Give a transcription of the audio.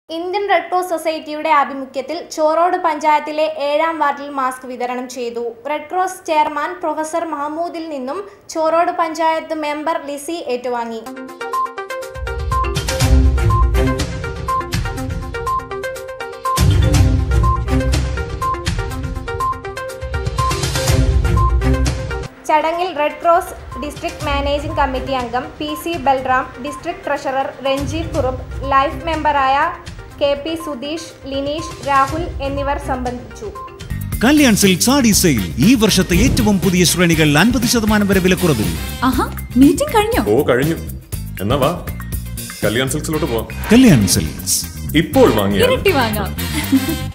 Indian red cross സൊസൈറ്റിയുടെ ആഭിമുഖ്യത്തിൽ ചോറോട് പഞ്ചായത്തിലെ ഏഴാം വാർഡിൽ മാസ്ക് വിതരണം ചെയ്തു റെഡ് ക്രോസ് ചെയർമാൻ പ്രൊഫസർ മഹമ്മൂദിൽ നിന്നും ചോറോട് പഞ്ചായത്ത് മെമ്പർ ലിസി ഏറ്റുവാങ്ങി ചടങ്ങിൽ Red Cross district managing committee അംഗം P C Balram district treasurer Ranjeev Kurup life മെമ്പറായ കെ പി സുധീഷ് ലിനീഷ് രാഹുൽ എന്നിവർ സംബന്ധിച്ചു കല്യാൺ സിൽക്ക് സാഡി സെയിൽ ഈ വർഷത്തെ ഏറ്റവും പുതിയ ശ്രേണികൾ അൻപത് ശതമാനം വരെ വിലക്കുറവിൽ ആഹാ മീറ്റിംഗ് കഴിഞ്ഞോ ഓ കഴിഞ്ഞു എന്നാ വാ കല്യാൺ സിൽക്സിലോട്ട് പോവാം കല്യാൺ സിൽക്സ് ഇപ്പോൾ വാങ്ങിയാൽ ഇരട്ടി വാങ്ങാം